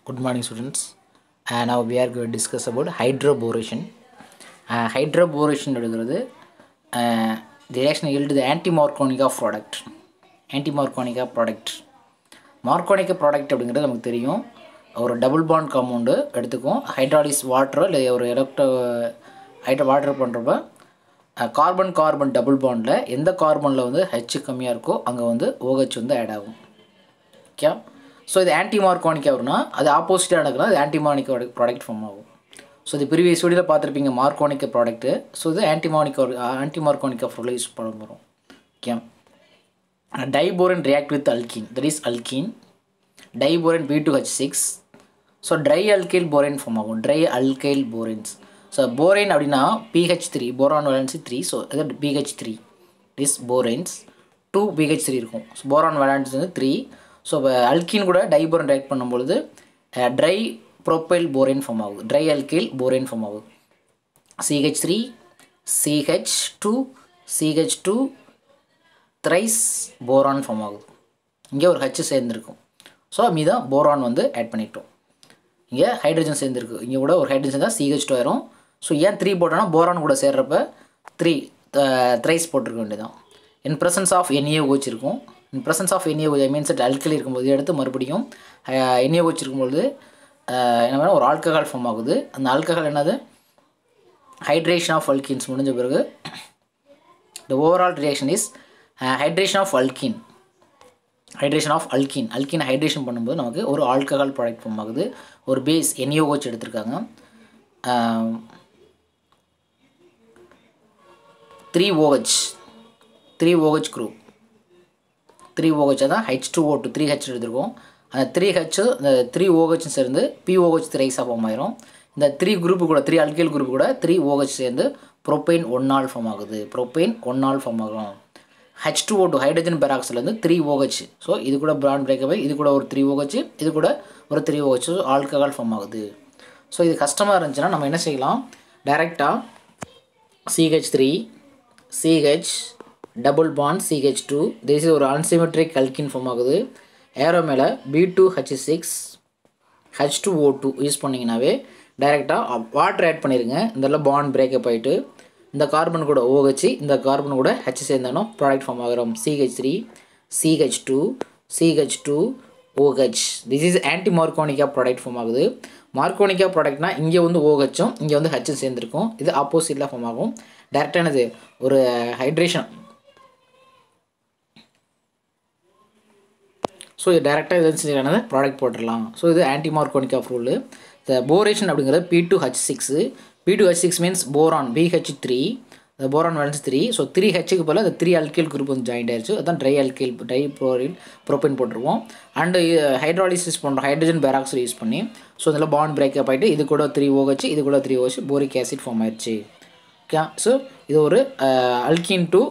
Good morning, students. Uh, now we are going to discuss about hydroboration. Uh, hydroboration எடுக்கிறது uh, the reaction yield the anti-Markovnikov product. anti-Markovnikov product. Markovnikov product அப்படிங்கிறது நமக்கு தெரியும் ஒரு double bond compound எடுத்துக்கும் hydrolysis வாட்டரோ இல்லை ஒரு electro hydro water பண்ணுறப்ப கார்பன் கார்பன் டபுள் பாண்டில் எந்த கார்பனில் வந்து ஹெச் கம்மியாக இருக்கோ அங்கே வந்து OH வந்து ஆட் ஆகும் ஓகே ஸோ இது ஆன்டி மார்கானிக் வரும்னா அது ஆப்போசிட்டாக நடக்குன்னா அது ஆன்டி மார்னிக் ப்ராடக்ட் ஃபார்ம் ஆகும் ஸோ இது ப்ரீவியஸ் வீடியோவில் பார்த்துருப்பீங்க மார்கானிக் ப்ராடக்ட்டு ஸோ இது ஆன்டி மார்னிக் ஆன்டி மார்கானிக் ஃப்ரோல யூஸ் பண்ண போகிறோம் okay diborane react with alkene that is alkene diborane B two H six so tri alkyl borane form ஆகும் tri alkyl boranes so borane அப்படின்னா BH three boron valency three so இது BH three is boranes two BH three இருக்கும் so boron valency வந்து three so இப்போ alkene கூட diborane react பண்ணும்பொழுது tri propyl borane form ஆகுது tri alkyl borane form ஆகுது CH three CH two CH two thrice boron form ஆகுது இங்கே ஒரு ஹச் சேர்ந்துருக்கும் ஸோ மீதான் போரான் வந்து ஆட் பண்ணிட்டோம் இங்கே ஹைட்ரஜன் சேர்ந்துருக்கு இங்கே கூட ஒரு ஹைட்ரஜன் தான் சிஹெச் டூ ஆயிரும் ஸோ ஏன் த்ரீ போட்டோன்னா போரான் கூட சேர்றப்ப த்ரீ த்ரைஸ் போட்டிருக்க வேண்டியதான் இன் ப்ரெசன்ஸ் ஆஃப் என்ஏஓச் இருக்கும் in presence of NaOH I means alkali இருக்கும்போது எடுத்து மறுபடியும் என்ஏஓச் இருக்கும்போது என்ன வேணும் ஒரு ஆல்கஹால் ஃபார்ம் ஆகுது அந்த ஆல்கஹால் என்னது ஹைட்ரேஷன் ஆஃப் அல்கின்ஸ் முடிஞ்ச பிறகு the overall reaction is hydration of alkene hydration of alkene alkene hydration பண்ணும்போது நமக்கு ஒரு ஆல்கஹால் ப்ராடக்ட் ஃபார்ம் ஆகுது ஒரு பேஸ் என்இஓஹெச் எடுத்திருக்காங்க three OH three OH group three OH தான் H two O two three H எடுத்திருக்கோம் அந்த த்ரீ ஹெச் இந்த த்ரீ ஓஹெச் சேர்ந்து பிஓஹெச் த்ரைஸாக ஃபார்ம் ஆயிரும் இந்த த்ரீ குரூப்பு கூட த்ரீ அல்கைல் குரூப் கூட த்ரீ ஓஹெச் சேர்ந்து ப்ரோப்பைன் ஒன் ஆல் ஃபார்ம் ஆகுது ப்ரோப்பைன் ஒன் ஆல் ஃபார்ம் ஆகும் H two O two hydrogen பெராக்சைட்லேருந்து த்ரீ ஓஹெச் ஸோ இது கூட பிராண்ட் பிரேக்கப் இது கூட ஒரு த்ரீ ஓஹெச் இது கூட ஒரு த்ரீ ஓஹெச் ஆல்கஹால் ஃபார்ம் ஆகுது ஸோ இது கஷ்டமாக இருந்துச்சுன்னா நம்ம என்ன செய்யலாம் டைரெக்டாக CH three CH double bond CH two this ஒரு அன்சிமெட்ரிக் கல்கின் ஃபார்ம் ஆகுது ஏரோ மேலே B two H six H two O two use பண்ணிங்கனாவே டைரெக்டாக வாட்டர் ஆட் பண்ணிடுங்க இதெல்லாம் பாண்ட் பிரேக்கப் ஆகிட்டு இந்த கார்பன் கூட ஓஹெச் இந்த கார்பன் கூட ஹெச் சேர்ந்தாலும் ப்ராடக்ட் ஃபார்ம் ஆகிறோம் CH three CH two CH two OH this is anti Markovnikov product form ஆகுது மார்கோனிக்கா ப்ராடக்ட்னா இங்கே வந்து ஓஹெச்சும் இங்கே வந்து ஹெச்சும் சேர்ந்துருக்கும் இது ஆப்போசிட்டில் ஃபார்ம் ஆகும் டேரெக்டாக என்னது ஒரு ஹைட்ரேஷன் ஸோ இது டேரெக்டாக இது செஞ்சுக்கானது ப்ராடக்ட் போட்டுடலாம் ஸோ இது ஆன்டி மார்கோனிக் ஆஃப் ரூல் இந்த போரேஷன் அப்படிங்கிறது B two H six B two H six means boron BH three இந்த boron valence three so three ஹெச்சுக்கு போல் அந்த த்ரீ அல்கைல் குரூப் வந்து ஜாயிண்ட் ஆயிடுச்சு அதுதான் ட்ரை அல்கைல் ட்ரை ப்ரோரின் ப்ரோப்பைன் போட்டிருவோம் அண்டு ஹைட்ராலிசிஸ் பண்ணுறோம் ஹைட்ரஜன் பேராக்சைடு யூஸ் பண்ணி ஸோ இதில் பாண்ட் பிரேக்கப் ஆகிட்டு இது கூட த்ரீ ஓஹெச் இது கூட three OH boric acid form ஆயிடுச்சு ஓகே ஸோ இது ஒரு அல்கின் டூ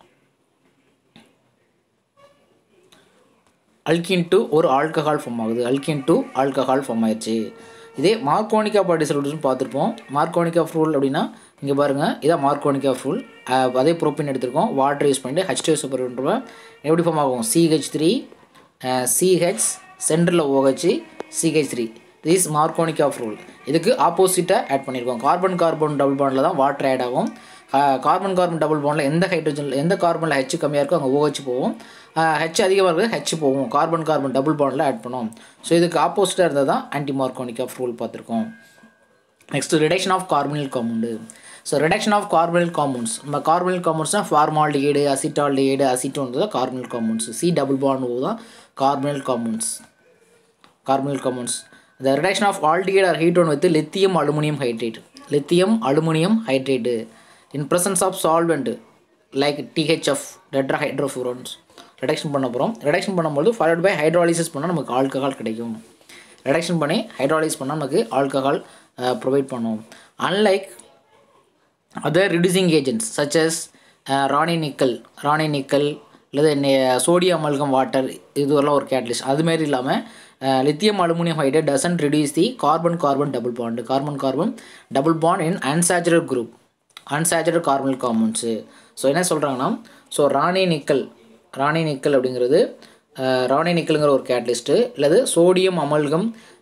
அல்கின் டூ ஒரு ஆல்கஹால் ஃபார்ம் ஆகுது அல்கின் டூ ஆல்கஹால் ஃபார்ம் ஆயிடுச்சு இதே மார்க்கோனிக்கா பார்ட்டிசல்யூஷன் பார்த்துருப்போம் மார்க்கோனிக்கா ஃப்ரூல் அப்படின்னா இங்கே பாருங்கள் இதான் மார்க்கோனிக்கா ஃப்ரூல் அதே ப்ரோப்பின் எடுத்திருக்கோம் வாட்டர் யூஸ் பண்ணிட்டு ஹெச் டூ சூப்பர் பண்ணுறோம் எப்படி ஃபார்ம் ஆகும் சிஹெச் த்ரீ சிஹெச் சென்டரில் ஓஹெச் சிஹெச் த்ரீ திஸ் மார்க்கோனிக்கா ஃப்ரூல் இதுக்கு ஆப்போசிட்டாக ஆட் பண்ணியிருக்கோம் கார்பன் கார்பன் டபுள் பாண்டில் தான் வாட்டர் ஆட் ஆகும் கார்பன் கார்பன் டபுள் பாண்டில் எந்த ஹைட்ரஜனில் எந்த கார்பனில் ஹெச் கம்மியாக இருக்கோ அங்கே ஓஹெச் போகும் ஹெச் அதிகமாக இருக்குது ஹெச் போகும் கார்பன் கார்பன் டபுள் பாண்டில் ஆட் பண்ணும் ஸோ இதுக்கு ஆப்போசிட்டாக இருந்தால் தான் ஆன்டி மார்கோனிக் ஆஃப் ரூல் பார்த்துருக்கோம் next reduction of carbonyl compound so reduction of carbonyl compounds நம்ம கார்பனில் காம்பவுண்ட்ஸ்னால் ஃபார்மால்டிஹைடு அசிட்டால்டிஹைடு அசிட்டோன்றது தான் carbonyl compounds C double bond O தான் carbonyl compounds carbonyl compounds the reduction of aldehyde or ketone with lithium aluminum hydrate lithium aluminum hydrate in presence of solvent like THF tetrahydrofurans reduction பண்ண போகிறோம் reduction பண்ணும்போது followed by hydrolysis பண்ணால் நமக்கு alcohol கிடைக்கும் reduction பண்ணி hydrolysis பண்ணால் நமக்கு alcohol provide பண்ணும் unlike other reducing agents such as Raney nickel Raney nickel அல்லது சோடியம் அமல்கம் வாட்டர் இதுவெல்லாம் ஒரு கேட்டலிஸ்ட் அதுமாரி இல்லாமல் lithium aluminium hydride doesn't reduce the carbon carbon double bond carbon carbon double bond in unsaturated group unsaturated carbonyl compounds so என்ன சொல்கிறாங்கன்னா so Raney nickel Raney nickel அப்படிங்கிறது ராணி நிக்கலுங்கிற ஒரு கேட்டலிஸ்ட்டு அல்லது sodium amalgam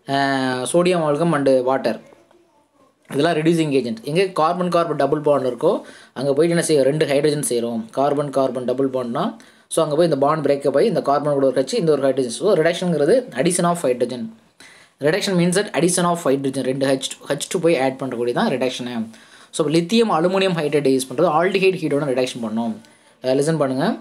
sodium amalgam and water இதெல்லாம் reducing agent எங்கே carbon carbon double bond இருக்கோ அங்கே போயிட்டு என்ன செய்யும் ரெண்டு ஹைட்ரஜன் செய்கிறோம் கார்பன் கார்பன் டபுள் பாண்ட்னா ஸோ அங்கே போய் இந்த பாண்ட் பிரேக்கப் ஆகி இந்த கார்பன் கூட ஒரு கட்சி இந்த ஒரு ஹைட்ரஜன் ஸோ ரிடக்ஷனுங்கிறது addition of hydrogen reduction means that addition of hydrogen ரெண்டு ஹச் ஹச் டூ போய் ஆட் பண்ணுறக்கூடிய தான் reduction so lithium aluminium hydride use பண்ணுறது ஆல்டிஹைட் ஹீட்டோட ரிடக்ஷன் பண்ணோம் லிசன் பண்ணுங்கள்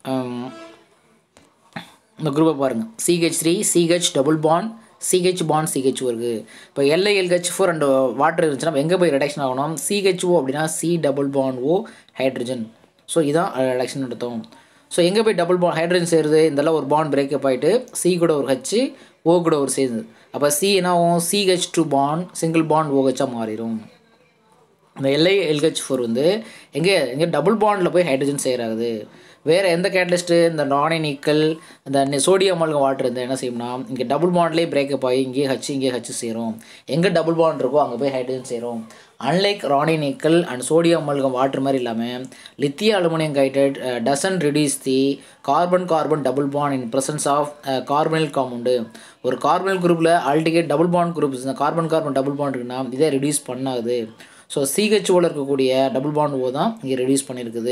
இந்த குரூப்பை பாருங்கள் CH three CH double bond CH bond CH இருக்குது இப்போ எல்ஐ எல்ஹெச் ஃபோர் ரெண்டு வாட்டர் இருந்துச்சுன்னா எங்கே போய் ரிடக்ஷன் ஆகணும் சிஹெச்ஓ அப்படின்னா C double bond O hydrogen so இதான் ரிடக்ஷன் நடத்தும் ஸோ எங்கே போய் டபுள் பாண்ட் ஹைட்ரஜன் சேருது இதெல்லாம் ஒரு பாண்ட் பிரேக்கப் ஆகிட்டு சி கூட ஒரு ஹச்சு ஓ கூட ஒரு சேர்ந்து அப்போ சி என்ன ஆகும் CH two bond single bond ஓஹெச்சாக மாறிடும் இந்த எல்ஐ எல்ஹெச் ஃபோர் வந்து எங்கே எங்கே டபுள் பாண்டில் போய் ஹைட்ரஜன் சேராது வேறு எந்த கேட்டலிஸ்ட்டு இந்த நானே நிக்கல் இந்த சோடியம் அமல்கம் வாட்டர் இருந்தால் என்ன செய்யும்னா இங்கே டபுள் பாண்ட்லேயே பிரேக்கப் ஆகி இங்கே ஹச் இங்கே ஹச் சேரும் எங்கே டபுள் பாண்ட் இருக்கோ அங்கே போய் ஹைட்ரஜன் சேரும் unlike Raney nickel and sodium amalgam water மாதிரி இல்லாமல் லித்திய அலுமினியம் கைட்டட் doesn't reduce the carbon carbon double bond in presence of carbonyl compound ஒரு கார்பனல் குரூப்பில் ஆல்டிகேட் டபுள் பாண்ட் குரூப்ஸ் இந்த கார்பன் கார்பன் டபுள் பாண்ட் இருக்குன்னா இதை ரிடியூஸ் பண்ணாது ஸோ சிஹெச்ஓவில் இருக்கக்கூடிய டபுள் பாண்ட் ஓ தான் இங்கே ரெடியூஸ் பண்ணியிருக்குது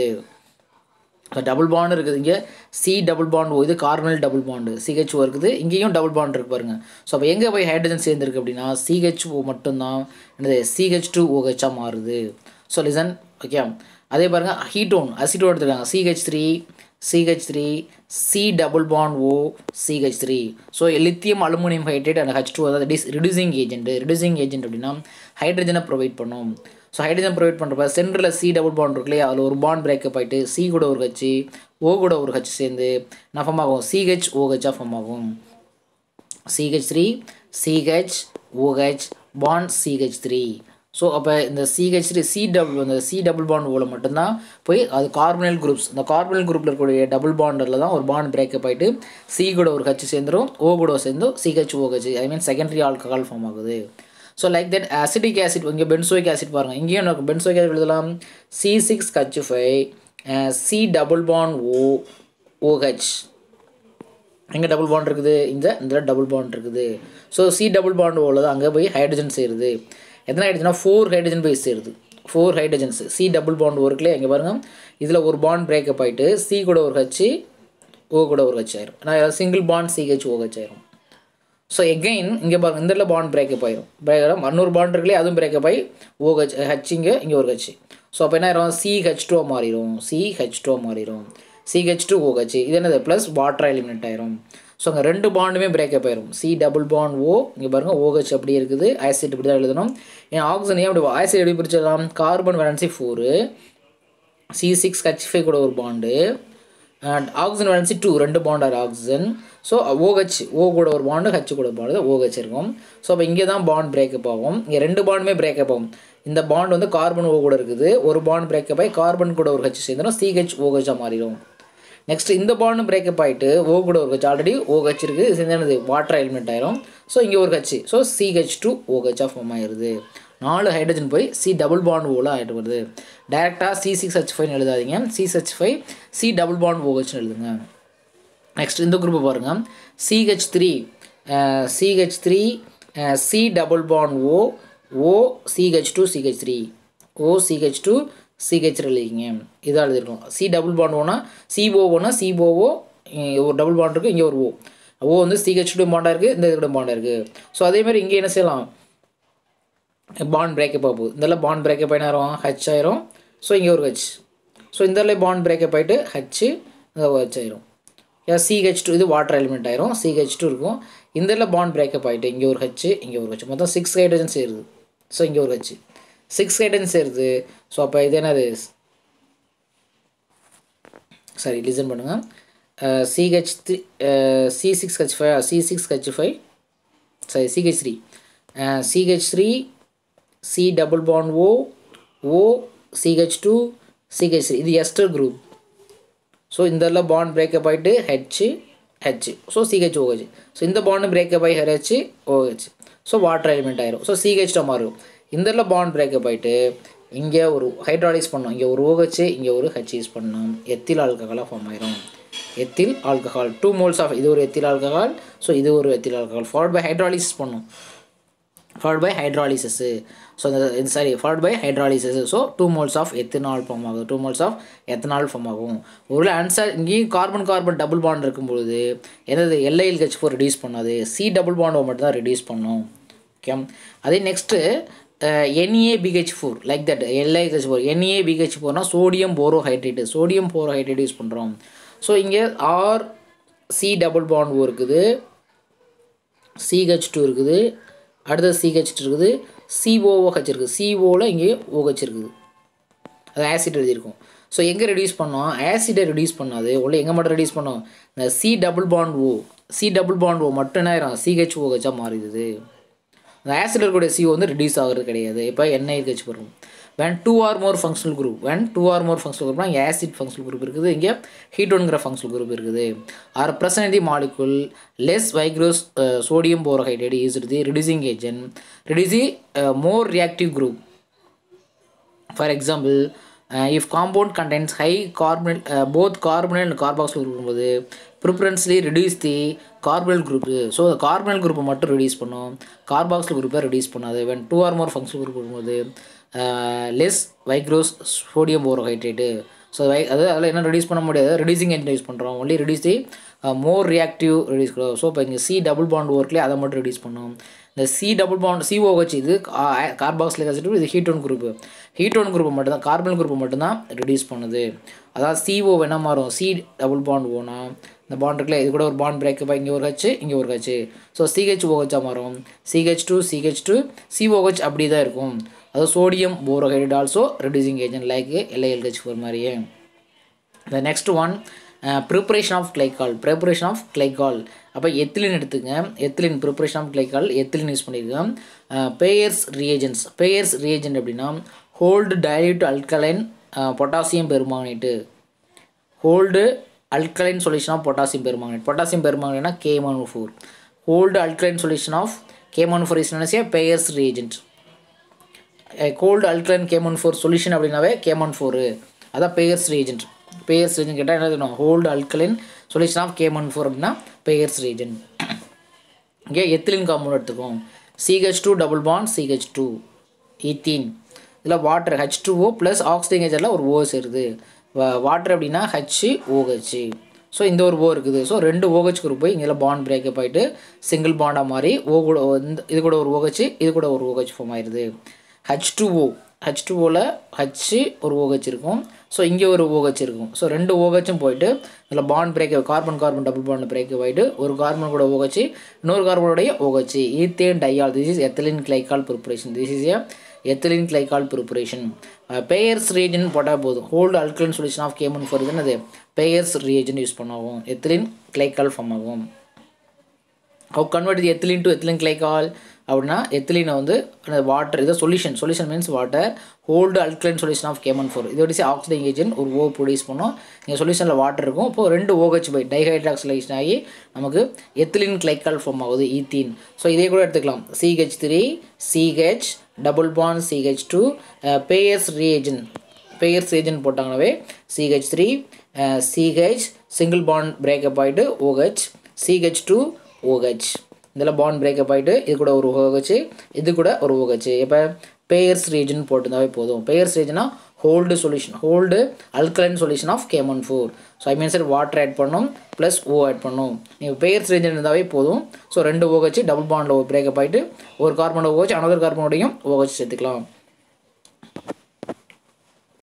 ஸோ டபுள் பாண்ட் இருக்குது இங்கே சி டபுள் பாண்ட் ஓ இது கார்பனல் டபுள் பாண்டு சிஹெச்ஓ இருக்குது இங்கேயும் டபுள் பாண்ட் இருக்கு பாருங்க ஸோ அப்போ எங்கே போய் ஹைட்ரஜன் சேர்ந்துருக்கு அப்படின்னா சிஹெச்ஓ மட்டும்தான் என்னது சிஹெச் டூ ஓஹெச்சாக மாறுது ஸோ லிசன் ஓகே அதே பாருங்கள் ஹீட்டோன் அசிட்டோன் எடுத்துருக்காங்க CH three CH three C double bond O CH three so lithium aluminium hydride and H two அதாவது this reducing agent reducing agent அப்படின்னா ஹைட்ரஜனை ப்ரொவைட் பண்ணும் ஸோ ஹைட்ரஜன் ப்ரொவைட் பண்ணுறப்ப சென்டரில் C double bond இருக்குல்லையே அதில் ஒரு bond break up ஆகிட்டு C கூட ஒரு கட்சி ஓ கூட ஒரு கட்சி சேர்ந்து என்ன ஃபார்ம் ஆகும் சிஹெச் ஓஹெச்சாக ஃபார்ம் ஆகும் CH three CH OH bond CH three so அப்போ இந்த சிஹெச் த்ரீ சி டபுள் இந்த சி டபுள் பாண்ட் ஓவில் மட்டும்தான் போய் அது கார்பனல் குரூப்ஸ் இந்த கார்பனல் குரூப்பில் இருக்கக்கூடிய டபுள் பாண்டில் தான் ஒரு பாண்ட் பிரேக்கப் ஆகிட்டு சி கூட ஒரு கட்சி சேர்ந்துடும் ஓ கூட சேர்ந்தும் CH OH I mean secondary alcohol form ஆகுது so like that acetic acid இங்கே பென்சோயிக் ஆசிட் பாருங்கள் இங்கேயும் எனக்கு பென்சோயிக் ஆசிட் எழுதலாம் C six H five C double bond O OH எங்கே டபுள் பாண்ட் இருக்குது இந்த இந்த டபுள் பாண்ட் இருக்குது ஸோ சி டபுள் பாண்ட் ஓவில் தான் அங்கே போய் ஹைட்ரஜன் சேருது எத்தனை ஹைட்ரஜனா ஃபோர் ஹைட்ரஜன் போய் சேருது four hydrogens C double bond ஒர்க்லேயே இங்கே பாருங்கள் இதில் ஒரு பாண்ட் பிரேக்கப் ஆகிட்டு சி கூட ஒரு ஹச்சு ஓ கூட ஒரு ஹச் ஆயிரும் நான் சிங்கிள் பாண்ட் சிஹெச் ஓஹெச் ஆயிரும் ஸோ எகெயின் இங்கே பாருங்கள் இந்த இடத்துல பாண்ட் பிரேக்கப் ஆயிரும் பிரேக்கப் இன்னொரு பாண்ட் இருக்குல்லையே அதுவும் பிரேக்கப் ஆகி ஓஹெச் ஹச் இங்கே இங்கே ஒரு ஹச் ஸோ அப்போ என்ன ஆயிரும் சிஹெச் டூ மாறிடும் சிஹெச் டூ மாறிடும் சிஹெச் டூ ஓஹெச் இது என்னது ப்ளஸ் வாட்டர் எலிமினேட் ஆயிரும் ஸோ அங்கே ரெண்டு பாண்டுமே பிரேக்கப் ஆயிரும் சி டபுள் பாண்ட் ஓ இங்கே பாருங்கள் ஓஹெச் அப்படியே இருக்குது ஆசிட் இப்படி தான் எழுதணும் ஏன் ஆக்சிஜன் ஏன் அப்படி ஆசிட் எப்படி பிரிச்சிடலாம் carbon valency four C six H five கூட ஒரு bond and oxygen valency two ரெண்டு பாண்டார் ஆக்சிஜன் ஸோ ஓஹெச் ஓ கூட ஒரு பாண்டு ஹச் கூட பாண்டு ஓஹெச் இருக்கும் ஸோ அப்போ இங்கே தான் பாண்ட் பிரேக்கப் ஆகும் இங்கே ரெண்டு பாண்டுமே பிரேக்கப் ஆகும் இந்த பாண்ட் வந்து கார்பன் ஓ கூட இருக்குது ஒரு பாண்ட் பிரேக்கப் ஆகி கார்பன் கூட ஒரு ஹச் சேர்ந்துடும் சிஹெச் ஓஹெச்சாக மாறிடும் நெக்ஸ்ட் இந்த பாண்டும் பிரேக்கப் ஆகிட்டு ஓ கூட ஒரு ஹச் ஆல்ரெடி ஓஹெச் இருக்குது இது என்னது வாட்டர் எலிமெண்ட் ஆயிரும் ஸோ இங்கே ஒரு ஹச் ஸோ சிஹெச் டூ ஓஹெச்சாக ஃபார்ம் ஆயிடுது நாலு ஹைட்ரஜன் போய் சி டபுள் பாண்ட் ஓவில் ஆகிட்டு வருது டேரெக்டாக சி சிக்ஸ் ஹச் ஃபைவ்னு எழுதாதீங்க C H five C double bond ஓஹெச்னு எழுதுங்க நெக்ஸ்ட் இந்த குரூப்பை பாருங்கள் CH three CH three C double bond O O CH two CH three O CH two CH எழுதிங்க இதாக எழுதிருக்கோம் சி டபுள் பாண்ட் ஓனா சிஓஓனா சிஓஓ ஒரு டபுள் பாண்ட் இருக்குது இங்கே ஒரு ஓ ஓ வந்து சிஹெச் டூ பாண்டாக இருக்குது இந்த இது கூட பாண்டாக இருக்குது ஸோ அதேமாதிரி இங்கே என்ன செய்யலாம் பாண்ட் பிரேக்கப் ஆக போகுது இதெல்லாம் பாண்ட் பிரேக்கப் ஆகினா ஆயிரும் ஹச் ஆயிரும் ஸோ இங்கே ஒரு ஹச் ஸோ இந்த பாண்ட் பிரேக்கப் ஆகிட்டு ஹச்சு இந்த ஹச் ஆயிரும் சிஹெச் டூ இது வாட்டர் எலிமெண்ட் ஆயிரும் சிஹெச் டூ இருக்கும் இந்த இடத்துல பாண்ட் பிரேக்கப் ஆகிட்டு இங்கே ஒரு ஹச் இங்கே ஒரு ஹச் மொத்தம் சிக்ஸ் ஹைட்ரஜன் சேருது ஸோ இங்கே ஒரு ஹச் சிக்ஸ் ஹைட்ரஜன் சேருது ஸோ அப்போ இது என்னது சரி லிசன் பண்ணுங்கள் CH three C six H five C six H five sorry CH three CH three C double bond O O CH two CH three இது எஸ்டர் குரூப் ஸோ இந்த எல்லாம் bond break up ஆகிட்டு H H so CH OH so இந்த bond break up ஆகி H OH so water element ஆயிரும் so சிஹெச்ட மாறும் இந்த எல்லாம் பாண்ட் பிரேக்கப் ஆகிட்டு இங்கே ஒரு ஹைட்ராலிஸ் பண்ணோம் இங்கே ஒரு ஓஹெச் இங்கே ஒரு ஹெச் யூஸ் பண்ணோம் எத்தில் ஆல்கஹாலாக ஃபார்ம் ஆயிரும் ethyl alcohol two moles of இது ஒரு எத்தில் ஆல்கஹால் ஸோ இது ஒரு ethyl alcohol followed by hydrolysis பண்ணும் ஃபாலோட் பை ஹைட்ராலிசிஸு ஸோ இந்த sorry followed by hydrolysis so two moles of ethanol form ஆகும் two moles of ethanol form ஆகும் ஒரு answer இங்கேயும் கார்பன் கார்பன் டபுள் பாண்ட் இருக்கும்பொழுது என்னது எல்ஐஎல் ஹெச் ஃபோர் ரெடியூஸ் பண்ணாது C double பாண்டை மட்டும் தான் ரெடியூஸ் பண்ணும் ஓகே அதே next NA BH four like that LIH four NA BH ஃபோர்னா sodium borohydride sodium borohydride use பண்ணுறோம் ஸோ இங்கே R C double bond O இருக்குது சிஹெச் டூ இருக்குது அடுத்தது சிஹெச் இருக்குது சிஓஓஹெச் இருக்குது சிஓவில் இங்கே ஓஹெச் இருக்குது அது ஆசிட் எழுதியிருக்கும் ஸோ எங்கே ரெடியூஸ் பண்ணோம் ஆசிடை ரெடியூஸ் பண்ணாது உள்ள எங்கே மட்டும் ரெடியூஸ் பண்ணோம் இந்த C double bond O C double bond O மட்டும் என்ன ஆயிரும் சிஹெச் ஓஹெச்சாக மாறிடுது அந்த ஆசிட் இருக்கக்கூடிய CO வந்து ரெடியூஸ் ஆகிறது கிடையாது இப்போ NiHH வரும் when two or more functional group when two or more functional குரூப்னா இங்கே ஆசிட் ஃபங்க்ஷனல் குரூப் இருக்குது இங்கே ஹீட்டோன்கிற ஃபங்க்ஷனல் குரூப் இருக்குது are present in the molecule less vigorous uh, sodium borohydride is the reducing agent reducing uh, more reactive group for example uh, if compound contains high carbonyl uh, both carbonyl and carboxyl group இருக்கும்போது preferentially reduce the carbonyl group so carbonyl குரூப்பை மட்டும் reduce பண்ணும் carboxyl குரூப்பை reduce பண்ணாது when two or more function group இருக்கும்போது less வைக்ரோஸ் sodium borohydride so why அது அதில் என்ன ரெடியூஸ் பண்ண முடியாது ரெடியூசிங் என்ஜின் யூஸ் பண்ணுறோம் only reduce the more reactive reduce so இப்போ இங்கே சி டபுள் பாண்ட் ஒர்க்லேயே அதை மட்டும் ரெடியூஸ் பண்ணும் இந்த சி டபுள் பாண்ட் சிஓ வச்சு இது கார்பாக்சிலிக் ஆசிட் இது ஹீட்டோன் குரூப் ஹீட்டோன் குரூப் மட்டும்தான் கார்பன் குரூப் மட்டும்தான் ரெடியூஸ் பண்ணுது அதாவது சிஓ என்ன மாறும் சி டபுள் பாண்ட் ஓனா இந்த பாண்ட் இருக்குல்ல இது கூட ஒரு பாண்ட் பிரேக்கப் இங்கே ஒரு ஹச்சு இங்கே ஒரு ஹச்சு ஸோ சிஹெச் ஓஹெச்சாக மாறும் CH two CH two COH அப்படி தான் இருக்கும் அது sodium borohydride also reducing agent like LILH four மாதிரியே the next one uh, preparation of glycol preparation of glycol அப்போ எத்திலின் எடுத்துங்க ethylene preparation of glycol ethylene use பண்ணியிருக்கேன் பேயர்ஸ் ரியேஜென்ட்ஸ் பேயர்ஸ் ரியேஜென்ட் அப்படின்னா cold dilute alkaline potassium permanganate cold alkaline solution of potassium permanganate potassium பெருமாங்கனேட்னா K one four cold alkaline solution of K one four is நினைச்சே Baeyer's reagent cold alkaline KMn four solution அப்படின்னாவே KMn four அதான் Baeyer's reagent Baeyer's reagent கேட்டால் என்ன சொல்லணும் cold alkaline solution of Cayman four அப்படின்னா Baeyer's region இங்கே ethylene compound எடுத்துக்கோம் CH two double bond CH two ethene இதில் water H two O plus oxygen ஹெச்சில் ஒரு ஓ சேருது வாட்டர் அப்படின்னா ஹச் ஓஹெச் ஸோ இந்த ஒரு ஓ இருக்குது ஸோ ரெண்டு ஓஹெச் குரூப் போய் இங்கே பாண்ட் பிரேக்கப் ஆகிட்டு சிங்கிள் பாண்டாக மாறி ஓ கூட இந்த இது கூட ஒரு ஓஹெச் இது கூட ஒரு ஓஹெச் ஃபார்ம் ஆயிடுது H two O H two ஓவில் ஹச் ஒரு ஓஹெச் இருக்கும் ஸோ இங்கே ஒரு ஓஹெச் இருக்கும் ஸோ ரெண்டு ஓஹெச்சும் போயிட்டு இதில் bond break carbon carbon double bond break ஆகிட்டு ஒரு கார்பன் கூட ஓஹெச் இன்னொரு கார்பனுடைய OH ethane diol this is ethylene glycol preparation this is a ethylene glycol preparation Baeyer's reagent போட்டால் போதும் cold alkaline solution of Cayman four என்னது Baeyer's reagent use பண்ணாகும் ethylene glycol form ஆகும் how convert இது ethylene to ethylene glycol அப்படின்னா எத்திலினை வந்து water இதை solution solution means water cold alkaline solution of Cayman four இதோட ஆக்சிடைங் ஏஜென்ட் ஒரு ஓ produce பண்ணோம் இங்கே சொல்யூஷனில் வாட்டர் இருக்கும் இப்போ ரெண்டு ஓஹெச் பை டைஹைட்ராக்சிலேஷன் ஆகி நமக்கு எத்திலின் கிளைக்கால் ஃபார்ம் ஆகுது ஈத்தீன் ஸோ இதே கூட எடுத்துக்கலாம் CH three CH double bond CH two Baeyer's reagent Baeyer's agent போட்டாங்கனாவே CH three CH single bond break up ஆகிட்டு ஓஹெச் சிஹெச் டூ ஓஹெச் இதில் பாண்ட் பிரேக்கப் ஆகிட்டு இது கூட ஒரு ஓஹெச் இது கூட ஒரு ஓஹெச் இப்போ பேயர்ஸ் ரீஜன் போட்டுருந்தாவே போதும் பேயர்ஸ் ரீஜனா cold solution cold alkaline solution of Cayman four so I means water add பண்ணணும் ப்ளஸ் ஓ ஆட் பண்ணணும் நீங்கள் பேயர்ஸ் ரீஜன் இருந்தாவே போதும் ஸோ ரெண்டு ஓஹெச் டபுள் பாண்டில் பிரேக்கப் ஆகிட்டு ஒரு கார்பனோட ஓஹெச் அனதர் கார்பனோடையும் ஓஹெச் சேர்த்துக்கலாம்